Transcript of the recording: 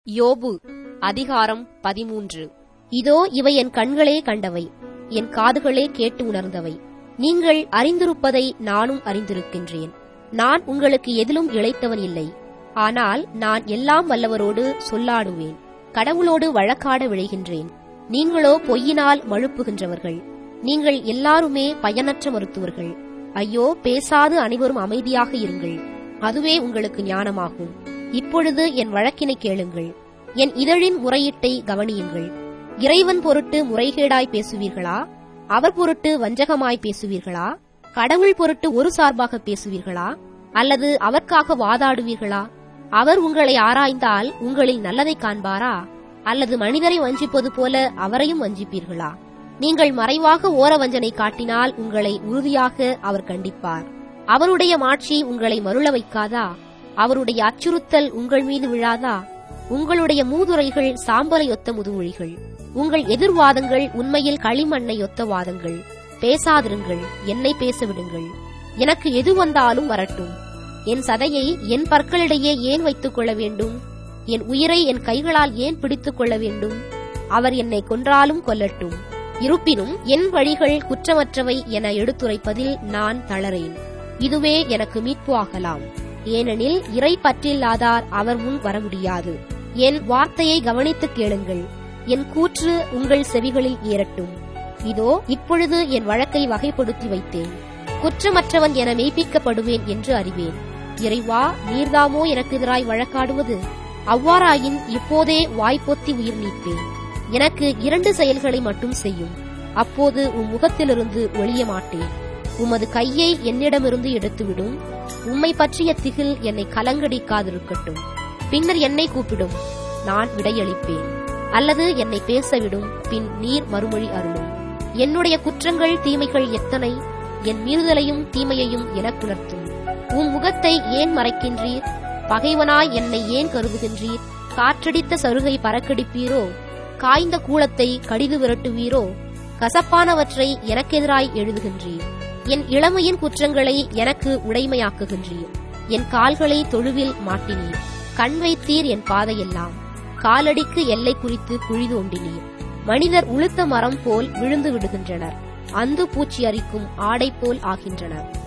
யோபு அதிகாரம் பதிமூன்று இதோ இவை என் கண்களே கண்டவை என் காதுகளே கேட்டு உணர்ந்தவை நீங்கள் அறிந்திருப்பதை நானும் அறிந்திருக்கின்றேன் நான் உங்களுக்கு எதிலும் இளைத்தவன் இல்லை ஆனால் நான் எல்லாம் வல்லவரோடு சொல்லாடுவேன் கடவுளோடு வழக்காட விழைகின்றேன் நீங்களோ பொய்யினால் மழுப்புகின்றவர்கள் நீங்கள் எல்லாருமே பயனற்ற மருத்துவர்கள் ஐயோ பேசாது அனைவரும் அமைதியாக இருங்கள் அதுவே உங்களுக்கு ஞானமாகும் இப்பொழுது என் வழக்கினை கேளுங்கள் என் இதழின் முறையீட்டை கவனியுங்கள் இறைவன் பொருட்டு முறைகேடாய் பேசுவீர்களா அவர் பொருட்டு வஞ்சகமாய் பேசுவீர்களா கடவுள் பொருட்டு ஒரு சார்பாக பேசுவீர்களா அல்லது அவர்க்காக வாதாடுவீர்களா அவர் உங்களை ஆராய்ந்தால் உங்களில் நல்லதை காண்பாரா அல்லது மனிதரை வஞ்சிப்பது போல அவரையும் வஞ்சிப்பீர்களா நீங்கள் மறைவாக ஓர வஞ்சனை காட்டினால் உங்களை உறுதியாக அவர் கண்டிப்பார் அவருடைய மாட்சி உங்களை மருள வைக்காதா அவருடைய அச்சுறுத்தல் உங்கள் மீது விழாதா உங்களுடைய மூதுரைகள் சாம்பலை ஒத்த முதுமொழிகள் உங்கள் எதிர்வாதங்கள் உண்மையில் களிமண்ணை ஒத்த வாதங்கள் பேசாதிருங்கள் என்னை பேச விடுங்கள் எனக்கு எது வந்தாலும் வரட்டும் என் சதையை என் பற்களிடையே ஏன் வைத்துக் கொள்ள வேண்டும் என் உயிரை என் கைகளால் ஏன் பிடித்துக் கொள்ள வேண்டும் அவர் என்னை கொன்றாலும் கொல்லட்டும் இருப்பினும் என் வழிகள் குற்றமற்றவை என எடுத்துரைப்பதில் நான் தளரேன் இதுவே எனக்கு மீட்பு ஆகலாம் ஏனெனில் இறை பற்றில்லாதார் அவர் முன் வர முடியாது என் வார்த்தையை கவனித்துக் கேளுங்கள் என் கூற்று உங்கள் செவிகளில் ஏறட்டும் இதோ இப்பொழுது என் வழக்கை வகைப்படுத்தி வைத்தேன் குற்றமற்றவன் என மெய்ப்பிக்கப்படுவேன் என்று அறிவேன் இறைவா நீர்தாமோ எனக்கு எதிராய் வழக்காடுவது அவ்வாறாயின் இப்போதே வாய்ப்பொத்தி உயிர் நீப்பேன் எனக்கு இரண்டு செயல்களை மட்டும் செய்யும் அப்போது உம் முகத்திலிருந்து ஒளிய மாட்டேன் உமது கையை என்னிடமிருந்து எடுத்துவிடும் உம்மை பற்றிய திகில் என்னை கலங்கடிக்காதிருக்கட்டும் பின்னர் என்னை கூப்பிடும் நான் விடையளிப்பேன் அல்லது என்னை பேசவிடும் பின் நீர் மறுமொழி அருளும் என்னுடைய குற்றங்கள் தீமைகள் எத்தனை என் மீறுதலையும் தீமையையும் எனக்குணர்த்தும் உம் முகத்தை ஏன் மறைக்கின்றீர் பகைவனாய் என்னை ஏன் கருதுகின்றீர் காற்றடித்த சருகை பறக்கடிப்பீரோ காய்ந்த கூளத்தை கடிது விரட்டுவீரோ கசப்பானவற்றை எனக்கெதிராய் எழுதுகின்றீர் என் இளமையின் குற்றங்களை எனக்கு உடைமையாக்குகின்றீர் என் கால்களை தொழுவில் மாட்டினீர் கண் வைத்தீர் என் பாதையெல்லாம் காலடிக்கு எல்லை குறித்து குழி தோண்டினீர் மனிதர் உளுத்த மரம் போல் விழுந்து விடுகின்றனர் அந்து பூச்சி அரிக்கும் ஆடை போல் ஆகின்றனர்